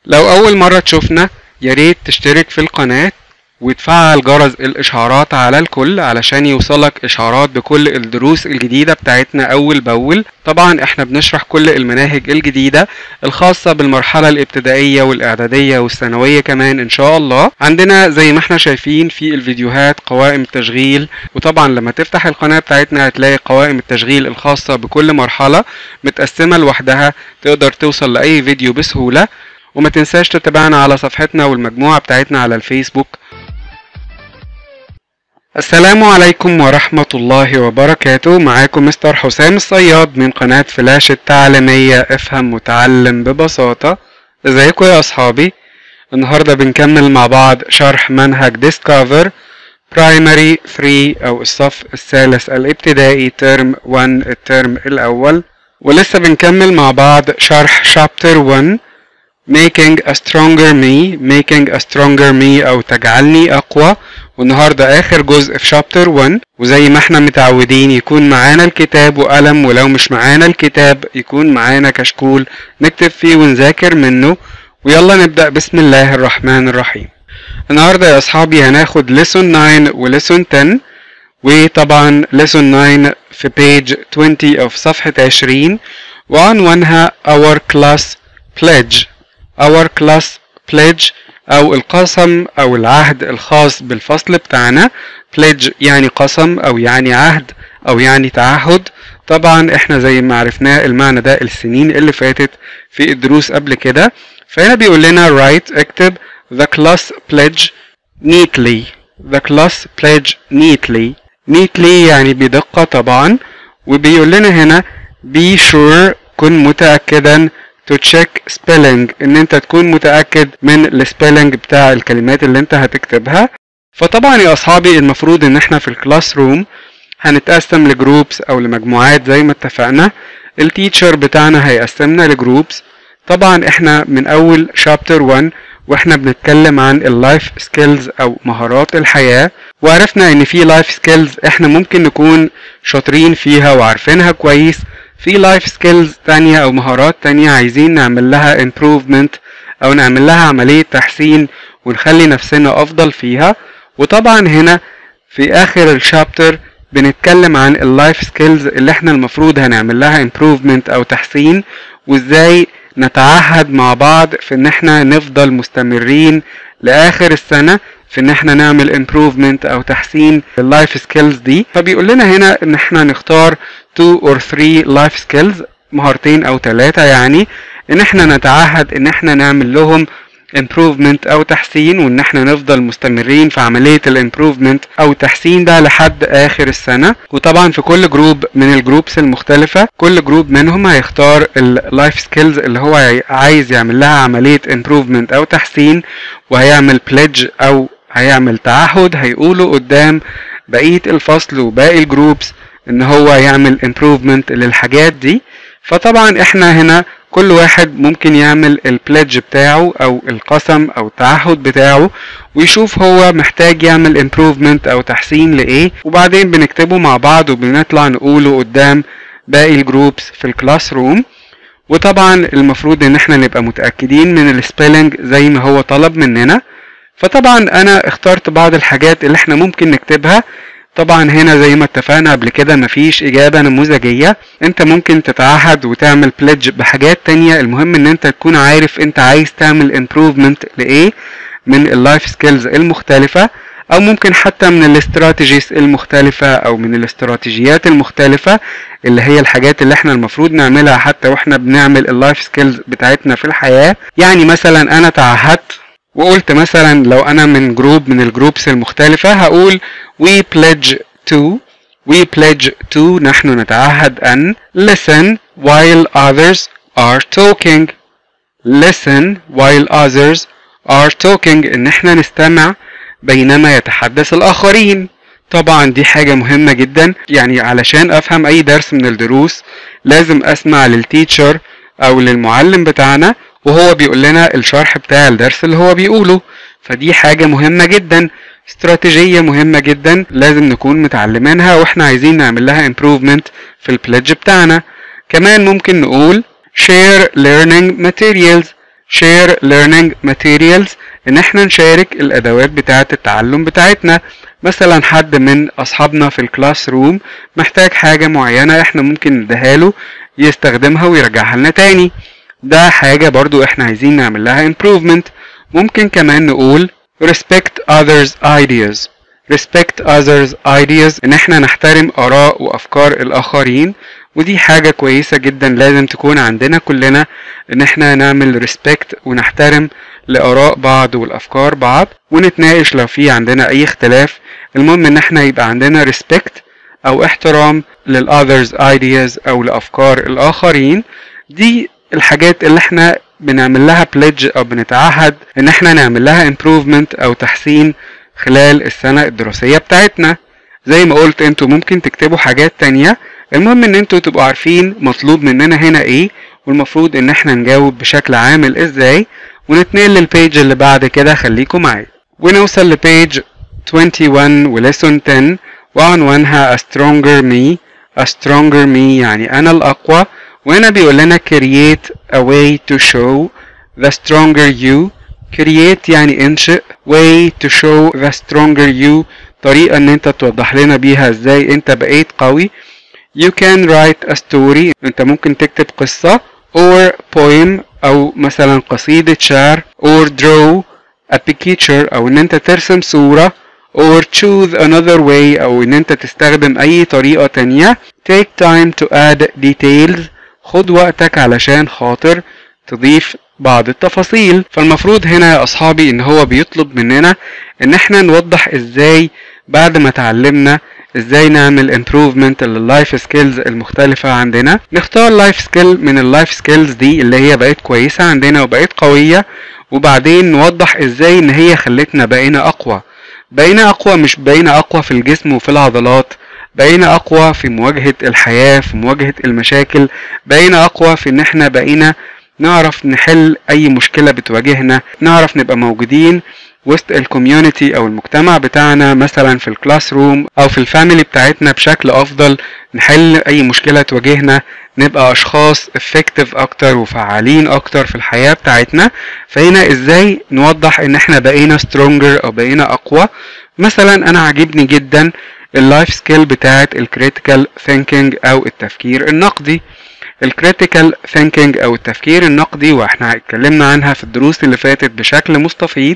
لو أول مرة تشوفنا ياريت تشترك في القناة وتفعل جرس الإشعارات على الكل علشان يوصلك إشعارات بكل الدروس الجديدة بتاعتنا أول بأول طبعا احنا بنشرح كل المناهج الجديدة الخاصة بالمرحلة الابتدائية والإعدادية والثانوية كمان إن شاء الله عندنا زي ما احنا شايفين في الفيديوهات قوائم التشغيل وطبعا لما تفتح القناة بتاعتنا هتلاقي قوائم التشغيل الخاصة بكل مرحلة متقسمة لوحدها تقدر توصل لأي فيديو بسهولة وما تنساش تتابعنا على صفحتنا والمجموعة بتاعتنا على الفيسبوك السلام عليكم ورحمة الله وبركاته معاكم مستر حسام الصياد من قناة فلاش التعليمية افهم وتعلم ببساطة ازيكم يا اصحابي النهاردة بنكمل مع بعض شرح منهج Discover Primary 3 او الصف الثالث الابتدائي ترم 1 الترم الاول ولسه بنكمل مع بعض شرح Chapter 1 making a stronger me making a stronger me او تجعلني اقوى والنهارده اخر جزء في شابتر 1 وزي ما احنا متعودين يكون معانا الكتاب وقلم ولو مش معانا الكتاب يكون معانا كشكول نكتب فيه ونذاكر منه ويلا نبدأ بسم الله الرحمن الرحيم النهارده يا اصحابي هناخد lesson 9 وليسون 10 وطبعا lesson 9 في page 20 of صفحة 20 وعنوانها our class pledge our class pledge او القسم او العهد الخاص بالفصل بتاعنا pledge يعني قسم او يعني عهد او يعني تعهد طبعا احنا زي ما عرفناه المعنى ده السنين اللي فاتت في الدروس قبل كده فهنا بيقول لنا write اكتب the class pledge neatly the class pledge neatly neatly يعني بدقة طبعا وبيقول لنا هنا be sure كن متأكدا to check spelling ان انت تكون متأكد من السبيلنج بتاع الكلمات اللي انت هتكتبها فطبعا يا اصحابي المفروض ان احنا في الكلاس روم هنتقسم لجروبس او لمجموعات زي ما اتفقنا التيتشر بتاعنا هيقسمنا لجروبس طبعا احنا من اول شابتر 1 واحنا بنتكلم عن اللايف سكيلز او مهارات الحياة وعرفنا ان في لايف سكيلز احنا ممكن نكون شاطرين فيها وعارفينها كويس في لايف سكيلز تانية او مهارات تانية عايزين نعمل لها improvement او نعمل لها عملية تحسين ونخلي نفسنا افضل فيها وطبعا هنا في اخر الشابتر بنتكلم عن اللايف سكيلز اللي احنا المفروض هنعمل لها improvement او تحسين وازاي نتعهد مع بعض في ان احنا نفضل مستمرين لاخر السنة في ان احنا نعمل improvement او تحسين اللايف سكيلز دي فبيقول لنا هنا ان احنا نختار 2 or 3 life skills مهارتين او ثلاثة يعني ان احنا نتعهد ان احنا نعمل لهم improvement او تحسين وان احنا نفضل مستمرين في عملية الامبروفمنت او تحسين ده لحد اخر السنة وطبعا في كل جروب من الجروبس المختلفة كل جروب منهم هيختار اللايف سكيلز اللي هو عايز يعمل لها عملية improvement او تحسين وهيعمل pledge او هيعمل تعهد هيقوله قدام بقية الفصل وباقي الجروبس ان هو يعمل improvement للحاجات دي فطبعا احنا هنا كل واحد ممكن يعمل البليدج بتاعه او القسم او التعهد بتاعه ويشوف هو محتاج يعمل improvement او تحسين لايه وبعدين بنكتبه مع بعض وبنطلع نقوله قدام باقي الجروبس في الكلاس روم وطبعا المفروض ان احنا نبقى متأكدين من السبيلنج زي ما هو طلب مننا فطبعا انا اخترت بعض الحاجات اللي احنا ممكن نكتبها طبعا هنا زي ما اتفقنا قبل كده مفيش اجابة نموذجية انت ممكن تتعهد وتعمل بليدج بحاجات تانية المهم ان انت تكون عارف انت عايز تعمل امبروفمنت لايه من اللايف سكيلز المختلفة او ممكن حتى من الاستراتيجيز المختلفة او من الاستراتيجيات المختلفة اللي هي الحاجات اللي احنا المفروض نعملها حتى واحنا بنعمل اللايف سكيلز بتاعتنا في الحياة يعني مثلا انا تعهدت وقلت مثلا لو انا من جروب من الجروبس المختلفة هقول we pledge to we pledge to نحن نتعهد ان listen while others are talking listen while others are talking ان احنا نستمع بينما يتحدث الاخرين طبعا دي حاجة مهمة جدا يعني علشان افهم اي درس من الدروس لازم اسمع للتيتشر او للمعلم بتاعنا وهو بيقول لنا الشرح بتاع الدرس اللي هو بيقوله فدي حاجة مهمة جدا استراتيجية مهمة جدا لازم نكون متعلمينها واحنا عايزين نعمل لها improvement في البليدج بتاعنا كمان ممكن نقول share learning materials share learning materials ان احنا نشارك الادوات بتاعة التعلم بتاعتنا مثلا حد من اصحابنا في الكلاس روم محتاج حاجة معينة احنا ممكن نديها له يستخدمها ويرجعها لنا تاني ده حاجة برضو احنا عايزين نعمل لها improvement ممكن كمان نقول respect others ideas respect others ideas ان احنا نحترم اراء وافكار الاخرين ودي حاجة كويسة جدا لازم تكون عندنا كلنا ان احنا نعمل respect ونحترم لآراء بعض والأفكار بعض ونتناقش لو في عندنا أي اختلاف المهم إن احنا يبقى عندنا respect أو احترام للأذرز ideas أو لأفكار الآخرين دي الحاجات اللي احنا بنعمل لها pledge أو بنتعهد إن احنا نعمل لها improvement أو تحسين خلال السنة الدراسية بتاعتنا زي ما قلت انتوا ممكن تكتبوا حاجات تانية المهم ان انتوا تبقوا عارفين مطلوب مننا هنا ايه والمفروض ان احنا نجاوب بشكل عامل ازاي ونتنقل للبيج اللي بعد كده خليكم معايا ونوصل لبيج 21 وليسون 10 وعنوانها a stronger me a stronger me يعني انا الاقوى وهنا بيقول لنا create a way to show the stronger you create يعني انشئ way to show the stronger you طريقة ان انت توضح لنا بيها ازاي انت بقيت قوي you can write a story انت ممكن تكتب قصة or poem او مثلا قصيدة شعر or draw a picture او ان انت ترسم صورة or choose another way او ان انت تستخدم اي طريقة تانية take time to add details خد وقتك علشان خاطر تضيف بعض التفاصيل فالمفروض هنا يا اصحابي ان هو بيطلب مننا ان احنا نوضح ازاي بعد ما اتعلمنا ازاي نعمل improvement لللايف سكيلز المختلفة عندنا نختار لايف سكيل من اللايف سكيلز دي اللي هي بقت كويسة عندنا وبقت قوية وبعدين نوضح ازاي ان هي خلتنا بقينا اقوى بقينا اقوى مش بقينا اقوى في الجسم وفي العضلات بقينا اقوى في مواجهة الحياة في مواجهة المشاكل بقينا اقوى في ان احنا بقينا نعرف نحل اي مشكلة بتواجهنا نعرف نبقى موجودين وسط الكوميونتي او المجتمع بتاعنا مثلا في الكلاس روم او في الفاميلي بتاعتنا بشكل افضل نحل اي مشكلة تواجهنا نبقى اشخاص افكتيف اكتر وفعالين اكتر في الحياة بتاعتنا فهنا ازاي نوضح ان احنا بقينا سترونجر او بقينا اقوى مثلا انا عاجبني جدا اللايف سكيل بتاعت الكريتيكال ثينكينج او التفكير النقدي الكريتيكال ثينكينج او التفكير النقدي واحنا اتكلمنا عنها في الدروس اللي فاتت بشكل مستفيض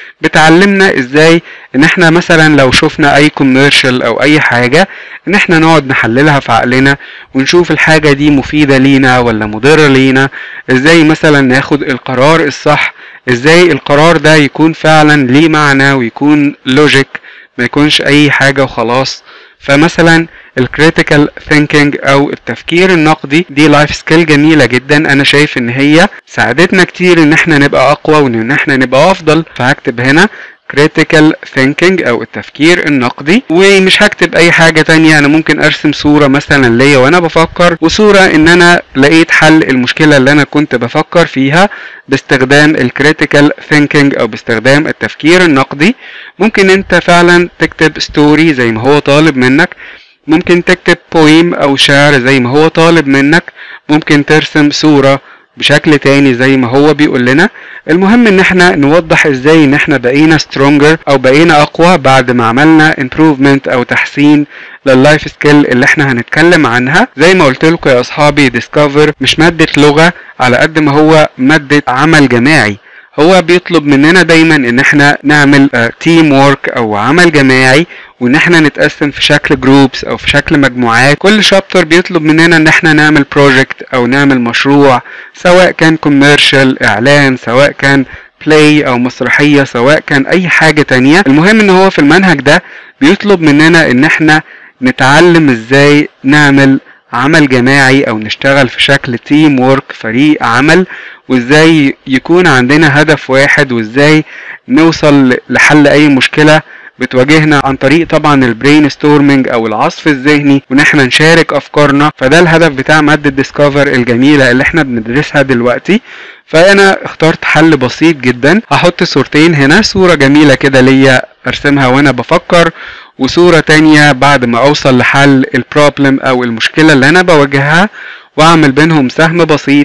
بتعلمنا ازاي ان احنا مثلا لو شفنا اي كوميرشال او اي حاجة ان احنا نقعد نحللها في عقلنا ونشوف الحاجة دي مفيدة لينا ولا مضرة لينا ازاي مثلا ناخد القرار الصح ازاي القرار ده يكون فعلا ليه معنى ويكون لوجيك ما يكونش اي حاجة وخلاص فمثلا الكريتيكال ثينكينج او التفكير النقدي دي لايف سكيل جميلة جدا انا شايف ان هي ساعدتنا كتير ان احنا نبقى اقوى وان احنا نبقى افضل فهكتب هنا critical thinking او التفكير النقدي ومش هكتب اي حاجة تانية انا ممكن ارسم صورة مثلا ليا وانا بفكر وصورة ان انا لقيت حل المشكلة اللي انا كنت بفكر فيها باستخدام الكريتيكال ثينكينج او باستخدام التفكير النقدي ممكن انت فعلا تكتب ستوري زي ما هو طالب منك ممكن تكتب بويم او شعر زي ما هو طالب منك ممكن ترسم صورة بشكل تاني زي ما هو بيقول لنا المهم ان احنا نوضح ازاي ان احنا بقينا سترونجر او بقينا اقوى بعد ما عملنا improvement او تحسين لللايف سكيل اللي احنا هنتكلم عنها زي ما قلت لكم يا اصحابي ديسكفر مش مادة لغة على قد ما هو مادة عمل جماعي هو بيطلب مننا دايما ان احنا نعمل تيم وورك او عمل جماعي وان احنا نتقسم في شكل جروبس او في شكل مجموعات كل شابتر بيطلب مننا ان احنا نعمل بروجكت او نعمل مشروع سواء كان كوميرشال اعلان سواء كان بلاي او مسرحية سواء كان اي حاجة تانية المهم ان هو في المنهج ده بيطلب مننا ان احنا نتعلم ازاي نعمل عمل جماعي او نشتغل في شكل تيم وورك فريق عمل وازاي يكون عندنا هدف واحد وازاي نوصل لحل اي مشكلة بتواجهنا عن طريق طبعا البرين ستورمنج او العصف الذهني وان احنا نشارك افكارنا فده الهدف بتاع مادة ديسكفر الجميلة اللي احنا بندرسها دلوقتي فانا اخترت حل بسيط جدا هحط صورتين هنا صورة جميلة كده ليا ارسمها وانا بفكر وصورة تانية بعد ما اوصل لحل البروبلم او المشكلة اللي انا بواجهها واعمل بينهم سهم بسيط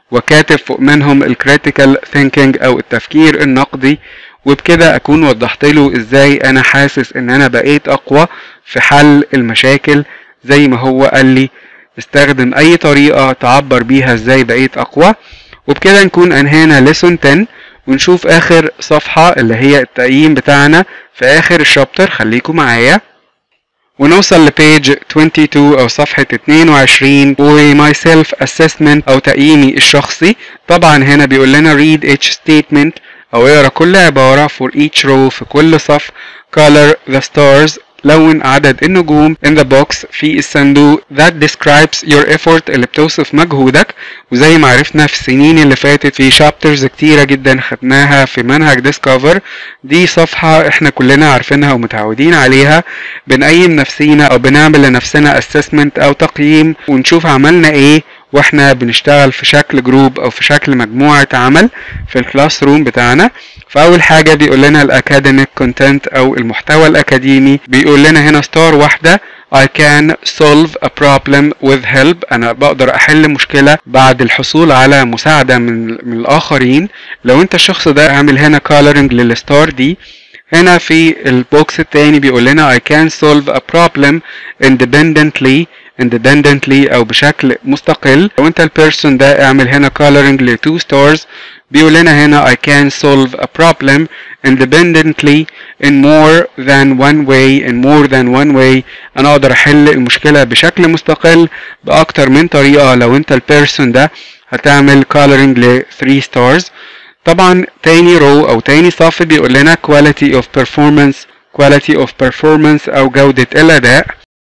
وكاتب فوق منهم الكريتيكال ثينكينج او التفكير النقدي وبكده اكون وضحت له ازاي انا حاسس ان انا بقيت اقوى في حل المشاكل زي ما هو قال لي استخدم اي طريقة تعبر بيها ازاي بقيت اقوى وبكده نكون انهينا ليسون 10 ونشوف اخر صفحة اللي هي التقييم بتاعنا في اخر الشابتر خليكم معايا ونوصل لبيج 22 او صفحة 22 و my self assessment او تقييمي الشخصي طبعا هنا بيقول لنا read each statement او اقرا كل عبارة for each row في كل صف color the stars لون عدد النجوم in the box في الصندوق that describes your effort اللي بتوصف مجهودك وزي ما عرفنا في السنين اللي فاتت في شابترز كتيرة جدا خدناها في منهج discover دي صفحة احنا كلنا عارفينها ومتعودين عليها بنقيم نفسينا او بنعمل لنفسنا assessment او تقييم ونشوف عملنا ايه واحنا بنشتغل في شكل جروب او في شكل مجموعة عمل في الكلاس روم بتاعنا فاول حاجة بيقول لنا الاكاديميك كونتنت او المحتوى الاكاديمي بيقول لنا هنا ستار واحدة I can solve a problem with help أنا بقدر أحل مشكلة بعد الحصول على مساعدة من, من الآخرين لو أنت الشخص ده اعمل هنا coloring للستار دي هنا في البوكس التاني بيقول لنا I can solve a problem independently independently او بشكل مستقل لو انت البيرسون ده اعمل هنا coloring ل two stars بيقول لنا هنا I can solve a problem independently in more than one way in more than one way انا اقدر احل المشكلة بشكل مستقل باكتر من طريقة لو انت البيرسون ده هتعمل coloring ل 3 stars طبعا تاني رو او تاني صف بيقول لنا quality of performance quality of performance او جودة الاداء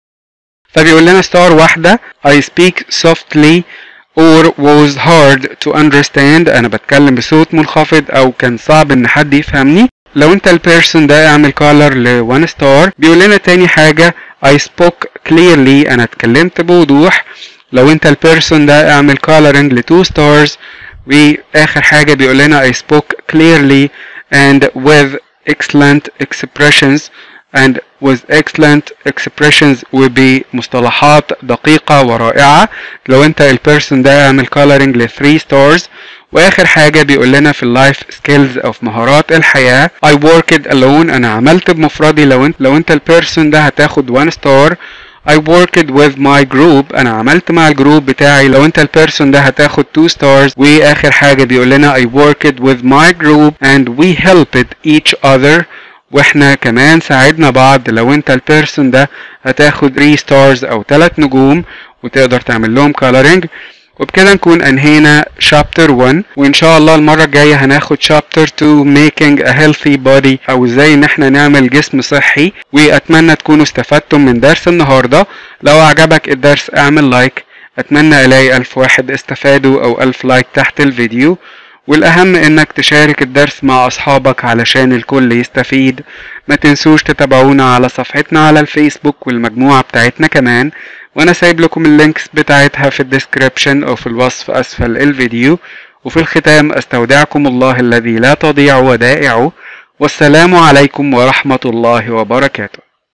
فبيقول لنا ستار واحدة I speak softly or was hard to understand أنا بتكلم بصوت منخفض أو كان صعب إن حد يفهمني لو أنت البيرسون ده اعمل كولر ل 1 ستار بيقول لنا تاني حاجة I spoke clearly أنا اتكلمت بوضوح لو أنت البيرسون ده اعمل coloring ل 2 stars وآخر حاجة بيقول لنا I spoke clearly and with excellent expressions and with excellent expressions وبمصطلحات دقيقة ورائعة لو انت البيرسون ده اعمل coloring ل 3 stars واخر حاجة بيقول لنا في اللايف سكيلز او في مهارات الحياة I worked alone انا عملت بمفردي لو انت لو انت البيرسون ده هتاخد 1 star I worked with my group انا عملت مع الجروب بتاعي لو انت البيرسون ده هتاخد 2 stars واخر حاجة بيقول لنا I worked with my group and we helped each other واحنا كمان ساعدنا بعض لو انت البيرسون ده هتاخد 3 ستارز او 3 نجوم وتقدر تعمل لهم كولرنج وبكده نكون انهينا شابتر 1 وان شاء الله المره الجايه هناخد شابتر 2 making a healthy body او ازاي ان احنا نعمل جسم صحي واتمنى تكونوا استفدتم من درس النهارده لو عجبك الدرس اعمل لايك اتمنى الاقي الف واحد استفادوا او الف لايك تحت الفيديو والأهم إنك تشارك الدرس مع أصحابك علشان الكل يستفيد ما تنسوش تتابعونا على صفحتنا على الفيسبوك والمجموعة بتاعتنا كمان وأنا سايب لكم اللينكس بتاعتها في الديسكريبشن أو في الوصف أسفل الفيديو وفي الختام أستودعكم الله الذي لا تضيع ودائعه والسلام عليكم ورحمة الله وبركاته